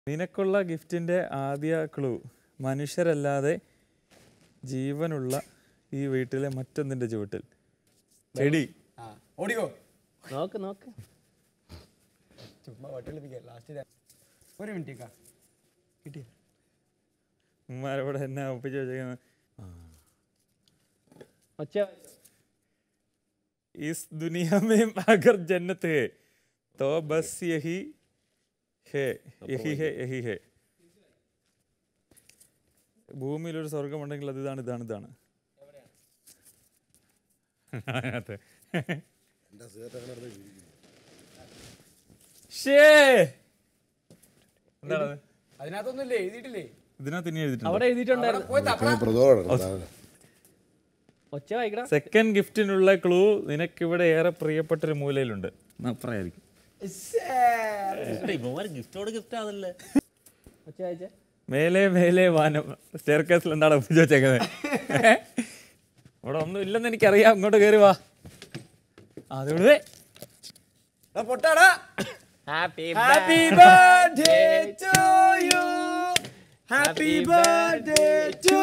നിനക്കുള്ള ഗിഫ്റ്റിന്റെ ആദ്യ ക്ലൂ മനുഷ്യരല്ലാതെ ജീവനുള്ള ഈ വീട്ടിലെ മറ്റൊന്നിന്റെ ചുവട്ടിൽ ചെടി ആ ഓടിക്കോ നോക്ക് നോക്ക് ചുമ്മാ വട്ടിളിപ്പിക്കാം ലാസ്റ്റ് ഒരു മിനിറ്റ് കാ കിട്ടിയ ഉമ്മാരോടെ എന്നെ ഒപ്പിച്ച് വെച്ചേക്കുന്നത് ഒച്ച इस दुनिया में अगर जन्नत है तो बस यही है यही है यही है ഭൂമിയിൽ ഒരു സ്വർഗമുണ്ടെങ്കിൽ അത് ഇതാണ് ഇതാണ് ഇതാണ് അതിനകത്ത്. ശ്ശേ. എന്താണത് അതിനകത്തൊന്നുമില്ലേ എഴുതിയിട്ടില്ലേ ഇതിനകത്ത് ഇനി എഴുതിയിട്ടുണ്ട് അവിടെ എഴുതിയിട്ടുണ്ടായിരുന്നു പോയി തപ്പടാ പ്രതോഷം ഒച്ച വായിക്കടാ സെക്കൻഡ് ഗിഫ്റ്റിനുള്ള ക്ലൂ നിനക്കിവിടെ ഏറെ പ്രിയപ്പെട്ട ഒരു മൂലയിലുണ്ട് അപ്പുറമായിരിക്കും ഇവന്മാര് ഗിഫ്റ്റോട് ഗിഫ്റ്റ് ആണല്ലേ ഒച്ച വായിച്ചേ മേലെ മേലെ വാനം സ്റ്റെയർ കേസിൽ എന്താണ് ഒപ്പിച്ച് വെച്ചേക്കുന്നത് ഇവിടെ ഒന്നും ഇല്ലെന്ന് എനിക്കറിയാം ഇങ്ങോട്ട് കയറി വാ അതുകൊണ്ട് എടാ, പൊട്ടാടാ happy happy birthday to you happy birthday to